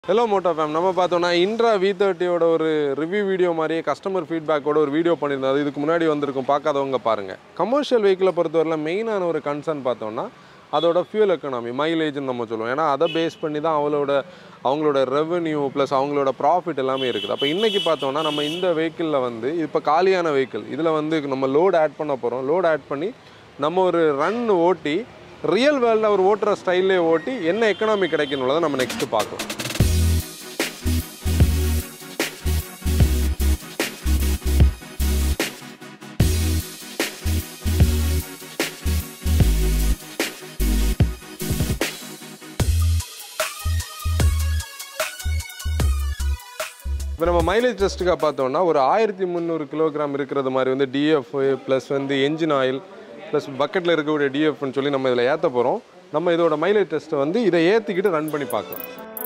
Hello Moto fame நம்ம பார்த்தோம்னா intra V தேர்ட்டியோட ஒரு ரிவ்யூ வீடியோ மாதிரியே கஸ்டமர் ஃபீட்பேக்கோட ஒரு வீடியோ பண்ணியிருந்தோம் அது இதுக்கு முன்னாடி வந்திருக்கும் பார்க்காதவங்க பாருங்கள் கமர்ஷியல் வெஹிக்கிளை பொறுத்தவரையில் மெயினான ஒரு கன்சர்ன் பார்த்தோம்னா அதோட ஃபியூல் எக்கனாமி மைலேஜ்னு நம்ம சொல்லுவோம் ஏன்னா அதை பேஸ் பண்ணி தான் அவங்களோட அவங்களோட ரெவென்யூ ப்ளஸ் அவங்களோட ப்ராஃபிட் எல்லாமே இருக்குது அப்போ இன்றைக்கி பார்த்தோம்னா நம்ம இந்த வெஹிக்கிளில் வந்து இப்போ காலியான வெஹிக்கிள் இதில் வந்து நம்ம லோட் ஆட் பண்ண போகிறோம் லோட் ஆட் பண்ணி நம்ம ஒரு ரன் ஓட்டி ரியல் வேர்ல்டில் அவர் ஓட்டுற ஸ்டைல்லே ஓட்டி என்ன எக்கனாமி கிடைக்கணுள்ளதை நம்ம நெக்ஸ்ட்டு பார்க்கலாம் இப்போ நம்ம மைலேஜ் டெஸ்ட்டுக்காக பார்த்தோம்னா ஒரு ஆயிரத்தி முந்நூறு கிலோகிராம் இருக்கிறது மாதிரி வந்து டிஎஃப் ப்ளஸ் வந்து என்ஜின் ஆயில் ப்ளஸ் பக்கெட்டில் இருக்கக்கூடிய டிஎஃப்னு சொல்லி நம்ம இதில் ஏற்ற போகிறோம் நம்ம இதோட மைலேஜ் டெஸ்ட்டை வந்து இதை ஏற்றிக்கிட்டு ரன் பண்ணி பார்க்கலாம்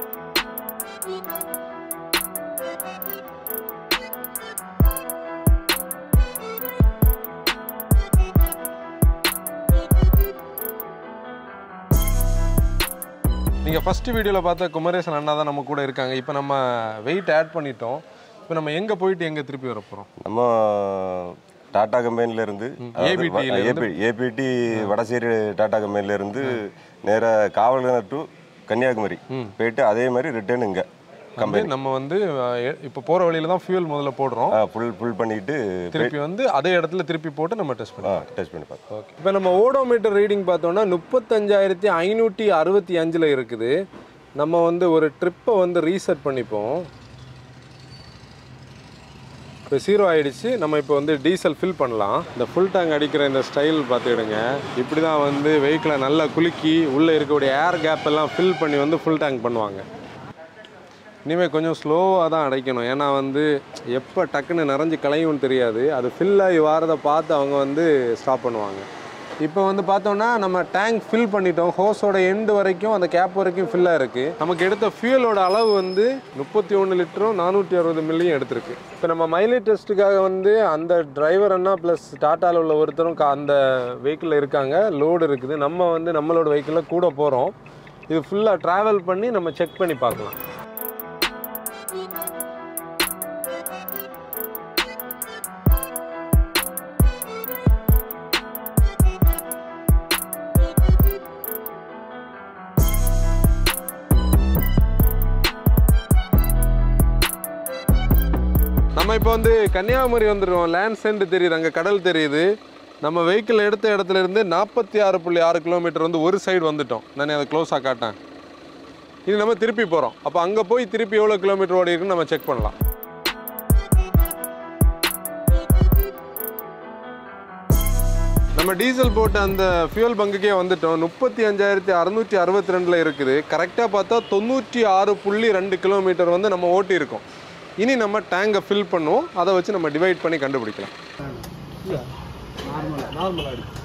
நீங்கள் ஃபஸ்ட்டு வீடியோவில் பார்த்த குமரேசன் அண்ணா தான் நம்ம கூட இருக்காங்க இப்போ நம்ம வெயிட் ஆட் பண்ணிட்டோம் இப்போ நம்ம எங்கே போயிட்டு எங்கே திருப்பி வர போகிறோம் நம்ம டாடா கம்பெனில இருந்து ABT ல இருந்து. ஏபிடி வடசேரி டாடா கம்பெனில இருந்து நேரா காவலர் டு கன்னியாகுமரி போயிட்டு அதே மாதிரி ரிட்டர்ன் இங்க கம்பெனி நம்ம வந்து அஹ், இப்போ போகிற வழியில தான் ஃபியூல் முதல்ல போடுறோம் ஃபுல் ஃபுல் பண்ணிட்டு திருப்பி வந்து அதே இடத்துல திருப்பி போட்டு நம்ம டெஸ்ட் பண்ணுவோம் டெஸ்ட் பண்ணி பார்த்தோம் ஓகே இப்போ நம்ம ஓடோமீட்டர் ரீடிங் பார்த்தோம்னா முப்பத்தஞ்சாயிரத்தி ஐநூற்றி அறுபத்தி அஞ்சில் இருக்குது நம்ம வந்து ஒரு ட்ரிப்பை வந்து ரீசெட் பண்ணிப்போம் இப்போ ஜீரோ ஆயிடுச்சு நம்ம இப்போ வந்து டீசல் ஃபில் பண்ணலாம் இந்த ஃபுல் டேங்க் அடிக்கிற இந்த ஸ்டைல் பார்த்துக்கிடுங்க இப்படி தான் வந்து வெஹிக்கிளை நல்லா குலுக்கி உள்ளே இருக்கக்கூடிய ஏர் கேப் எல்லாம் ஃபில் பண்ணி வந்து ஃபுல் டேங்க் பண்ணுவாங்க இனிமேல் கொஞ்சம் ஸ்லோவாக தான் அடைக்கணும் ஏன்னா வந்து எப்போ டக்குன்னு நிறைஞ்சு கலையும் தெரியாது அது ஃபில் ஆகி வாரதை பார்த்து அவங்க வந்து ஸ்டாப் பண்ணுவாங்க இப்போ வந்து பார்த்தோம்னா நம்ம டேங்க் ஃபில் பண்ணிட்டோம் ஹோஸோட எண்டு வரைக்கும் அந்த கேப் வரைக்கும் ஃபில்லாக இருக்குது நமக்கு எடுத்த ஃபியூலோட அளவு வந்து முப்பத்தி ஒன்று லிட்டரும் நானூற்றி அறுபது மில்லியும் எடுத்திருக்கு இப்போ நம்ம மைலேஜ் டெஸ்ட்டுக்காக வந்து அந்த டிரைவர் அண்ணா ப்ளஸ் டாட்டாவில் உள்ள ஒருத்தரும் கா- அந்த வெஹிக்கிளில் இருக்காங்க லோடு இருக்குது நம்ம வந்து நம்மளோட வெஹிக்கிளில் கூட போகிறோம் இது ஃபுல்லாக ட்ராவல் பண்ணி நம்ம செக் பண்ணி பார்க்கலாம் நம்ம இப்போ வந்து கன்னியாகுமரி வந்துடுவோம் லேண்ட் சென்ட் தெரியுது அங்கே கடல் தெரியுது நம்ம வெஹிக்கிள் எடுத்த இடத்துல இருந்து நாற்பத்தி ஆறு புள்ளி ஆறு கிலோமீட்டர் வந்து ஒரு சைடு வந்துட்டோம் நான் அதை க்ளோஸாக காட்டேன் இது நம்ம திருப்பி போகிறோம் அப்போ அங்கே போய் திருப்பி எவ்வளோ கிலோமீட்டர் ஓடி இருக்குன்னு நம்ம செக் பண்ணலாம் நம்ம டீசல் போட்ட அந்த ஃபியூல் பங்குக்கே வந்துட்டோம் முப்பத்தி அஞ்சாயிரத்தி அறுநூற்றி அறுபத்தி ரெண்டில் இருக்குது கரெக்டாக பார்த்தா தொண்ணூற்றி ஆறு புள்ளி ரெண்டு கிலோமீட்டர் வந்து நம்ம ஓட்டி இருக்கோம் இனி நம்ம டேங்கை ஃபில் பண்ணுவோம் அதை வச்சு நம்ம டிவைட் பண்ணி கண்டுபிடிக்கலாம் நார்மலாக நார்மலாக அடி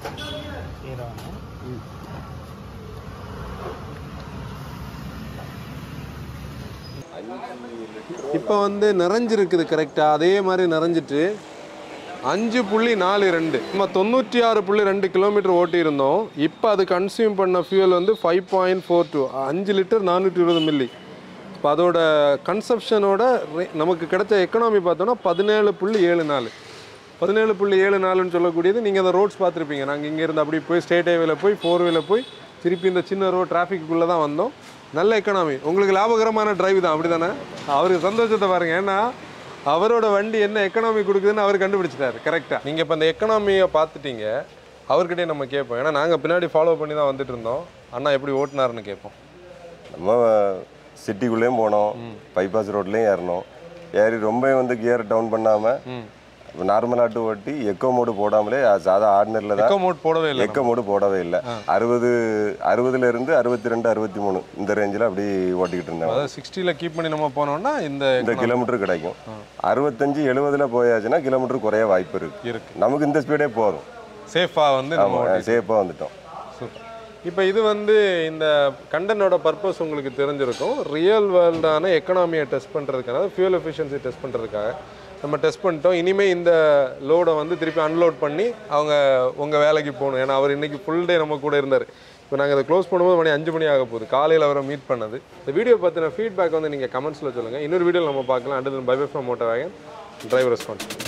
இப்போ வந்து நிறைஞ்சிருக்குது கரெக்டாக அதே மாதிரி நிறைஞ்சிட்டு அஞ்சு புள்ளி நாலு ரெண்டு நம்ம தொண்ணூற்றி ஆறு புள்ளி ரெண்டு கிலோமீட்டர் ஓட்டி இருந்தோம் இப்போ அது கன்சியூம் பண்ண ஃபியூல் வந்து ஃபைவ் பாயிண்ட் ஃபோர் டூ அஞ்சு லிட்டர் நானூற்றி இருபது மில்லி இப்போ அதோட கன்சப்ஷனோட நமக்கு கிடைச்ச எக்கனாமி பார்த்தோன்னா பதினேழு புள்ளி ஏழு நாலு பதினேழு புள்ளி ஏழு நாலுன்னு சொல்லக்கூடியது நீங்கள் அந்த ரோட்ஸ் பார்த்துருப்பீங்க நாங்கள் இங்கேருந்து அப்படி போய் ஸ்டேட் ஹைவேல போய் ஃபோர் வேல போய் திருப்பி இந்த சின்ன ரோட் டிராஃபிக்குள்ளே தான் வந்தோம் நல்ல எக்கனாமி உங்களுக்கு லாபகரமான டிரைவ் தான் அப்படி தானே அவருக்கு சந்தோஷத்தை பாருங்க ஏன்னா அவரோட வண்டி என்ன எக்கனாமி கொடுக்குதுன்னு அவர் கண்டுபிடிச்சிட்டாரு கரெக்டாக நீங்கள் இப்போ இந்த எக்கனாமியை பார்த்துட்டீங்க அவர்கிட்டயே நம்ம கேட்போம் ஏன்னா நாங்கள் பின்னாடி ஃபாலோ பண்ணி தான் வந்துட்டு இருந்தோம் அண்ணா எப்படி ஓட்டினாருன்னு கேட்போம் நம்ம சிட்டிக்குள்ளேயும் போனோம் பைபாஸ் ரோட்லேயும் ஏறணும் ஏறி ரொம்ப வந்து கியர் டவுன் பண்ணாம நார்மலாட்டு ஓட்டி எக்கோ மோடு போடாமலே அ- சாதா ஆர்டினரியில் தான் எக்கோ மோட் போடவே இல்லை எக்க மோடு போடவே இல்லை அறுபது அறுபதுல இருந்து அறுபத்தி ரெண்டு அறுபத்தி மூணு இந்த ரேஞ்சில் அப்படி ஓட்டிக்கிட்டு இருந்தாங்க அதாவது சிக்ஸ்டியில் கீப் பண்ணி நம்ம போனோம்னா இந்த இந்த கிலோமீட்டர் கிடைக்கும் அறுபத்தஞ்சு எழுபதுல போயாச்சுன்னா கிலோமீட்டர் குறைய வாய்ப்பு இருக்கு இருக்கு நமக்கு இந்த ஸ்பீடே போதும் சேஃபாக வந்து நம்ம சேஃபாக வந்துட்டோம் சூப்பர் இப்போ இது வந்து இந்த கண்டனோட பர்பஸ் உங்களுக்கு தெரிஞ்சிருக்கும் ரியல் வேர்ல்டான எக்கனாமியை டெஸ்ட் பண்ணுறதுக்காக ஃபியூல் எஃபிஷியன்சி டெஸ்ட் பண்ணுறதுக்காக நம்ம டெஸ்ட் பண்ணிட்டோம் இனிமேல் இந்த லோடை வந்து திருப்பி அன்லோட் பண்ணி அவங்க உங்கள் வேலைக்கு போகணும் ஏன்னா அவர் இன்னைக்கு ஃபுல் டே நம்ம கூட இருந்தார் இப்போ நாங்கள் இதை க்ளோஸ் பண்ணும்போது மணி அஞ்சு மணி ஆக போகுது காலையில் அவரை மீட் பண்ணது இந்த வீடியோ பற்றின ஃபீட்பேக் வந்து நீங்கள் கமெண்ட்ஸில் சொல்லுங்கள் இன்னொரு வீடியோவில் நம்ம பார்க்கலாம் அடுத்து bye bye from motor Vikatan driver response